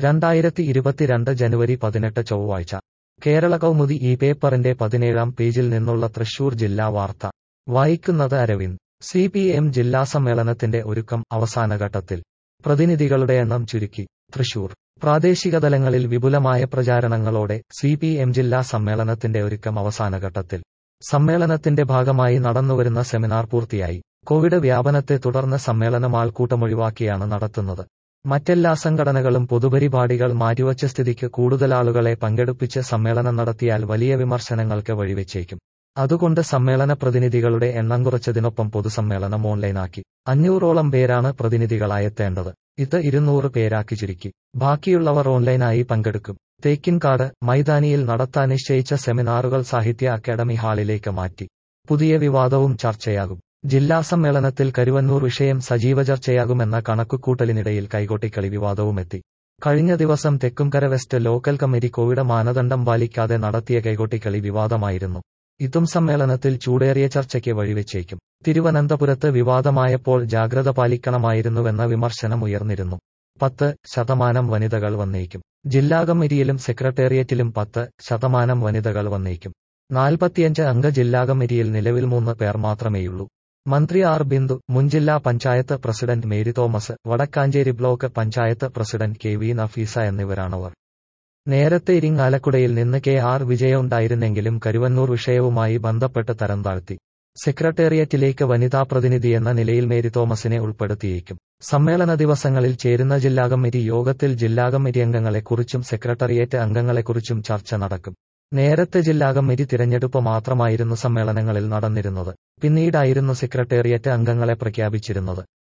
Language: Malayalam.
രണ്ടായിരത്തി ഇരുപത്തിരണ്ട് ജനുവരി പതിനെട്ട് ചൊവ്വാഴ്ച കേരള കൗമുദി ഈ പേപ്പറിന്റെ പതിനേഴാം പേജിൽ നിന്നുള്ള തൃശൂർ ജില്ലാ വാർത്ത വായിക്കുന്നത് അരവിന്ദ് സി പി എം ജില്ലാ സമ്മേളനത്തിന്റെ ഒരുക്കം അവസാനഘട്ടത്തിൽ പ്രതിനിധികളുടെ എണ്ണം ചുരുക്കി തൃശൂർ പ്രാദേശിക തലങ്ങളിൽ വിപുലമായ പ്രചാരണങ്ങളോടെ സി പി എം ജില്ലാ സമ്മേളനത്തിന്റെ ഒരുക്കം അവസാനഘട്ടത്തിൽ സമ്മേളനത്തിന്റെ ഭാഗമായി നടന്നുവരുന്ന സെമിനാർ പൂർത്തിയായി കോവിഡ് വ്യാപനത്തെ തുടർന്ന് സമ്മേളനം ആൾക്കൂട്ടമൊഴിവാക്കിയാണ് നടത്തുന്നത് മറ്റെല്ലാ സംഘടനകളും പൊതുപരിപാടികൾ മാറ്റിവച്ച സ്ഥിതിക്ക് കൂടുതൽ ആളുകളെ പങ്കെടുപ്പിച്ച് സമ്മേളനം നടത്തിയാൽ വലിയ വിമർശനങ്ങൾക്ക് വഴിവെച്ചേക്കും അതുകൊണ്ട് സമ്മേളന പ്രതിനിധികളുടെ എണ്ണം കുറച്ചതിനൊപ്പം പൊതുസമ്മേളനം ഓൺലൈനാക്കി അഞ്ഞൂറോളം പേരാണ് പ്രതിനിധികളായെത്തേണ്ടത് ഇത് ഇരുന്നൂറ് പേരാക്കി ചുരുക്കി ബാക്കിയുള്ളവർ ഓൺലൈനായി പങ്കെടുക്കും തേക്കിൻകാട് മൈതാനിയിൽ നടത്താൻ നിശ്ചയിച്ച സെമിനാറുകൾ സാഹിത്യ അക്കാദമി ഹാളിലേക്ക് മാറ്റി പുതിയ വിവാദവും ചർച്ചയാകും ജില്ലാ സമ്മേളനത്തിൽ കരുവന്നൂർ വിഷയം സജീവ ചർച്ചയാകുമെന്ന കണക്കുകൂട്ടലിനിടയിൽ കൈകൊട്ടിക്കളി വിവാദവുമെത്തി കഴിഞ്ഞ ദിവസം Thekkumkara west local committee Covid മാനദണ്ഡം പാലിക്കാതെ നടത്തിയ കൈകൊട്ടിക്കളി വിവാദമായിരുന്നു ഇതും സമ്മേളനത്തിൽ ചൂടേറിയ ചർച്ചയ്ക്ക് വഴിവെച്ചേക്കും തിരുവനന്തപുരത്ത് വിവാദമായപ്പോൾ ജാഗ്രത പാലിക്കണമായിരുന്നുവെന്ന വിമർശനം ഉയർന്നിരുന്നു പത്ത് ശതമാനം വനിതകൾ വന്നേക്കും ജില്ലാ കമ്മിറ്റിയിലും സെക്രട്ടേറിയറ്റിലും പത്ത് ശതമാനം വനിതകൾ വന്നേക്കും നാൽപ്പത്തിയഞ്ച് അംഗ ജില്ലാ കമ്മിറ്റിയിൽ നിലവിൽ മൂന്ന് പേർ മാത്രമേയുള്ളൂ മന്ത്രി ആർ ബിന്ദു മുൻ ജില്ലാ panchayat president Mary Thomas Vadakkanchery block panchayat president K V Nafeesa എന്നിവരാണവർ നേരത്തെ ഇരിങ്ങാലക്കുടയിൽ നിന്ന് കെ ആർ വിജയ ഉണ്ടായിരുന്നെങ്കിലും കരുവന്നൂർ വിഷയവുമായി ബന്ധപ്പെട്ട് തരം താഴ്ത്തി സെക്രട്ടേറിയറ്റിലേക്ക് വനിതാ പ്രതിനിധിയെന്ന നിലയിൽ മേരി തോമസിനെ ഉൾപ്പെടുത്തിയേക്കും സമ്മേളന ദിവസങ്ങളിൽ ചേരുന്ന ജില്ലാ കമ്മിറ്റി യോഗത്തിൽ ജില്ലാ കമ്മിറ്റി അംഗങ്ങളെക്കുറിച്ചും സെക്രട്ടേറിയറ്റ് അംഗങ്ങളെക്കുറിച്ചും ചർച്ച നടക്കും നേരത്തെ ജില്ലാ കമ്മിറ്റി തിരഞ്ഞെടുപ്പ് മാത്രമായിരുന്നു സമ്മേളനങ്ങളിൽ നടന്നിരുന്നത് പിന്നീടായിരുന്നു സെക്രട്ടേറിയറ്റ് അംഗങ്ങളെ പ്രഖ്യാപിച്ചിരുന്നത്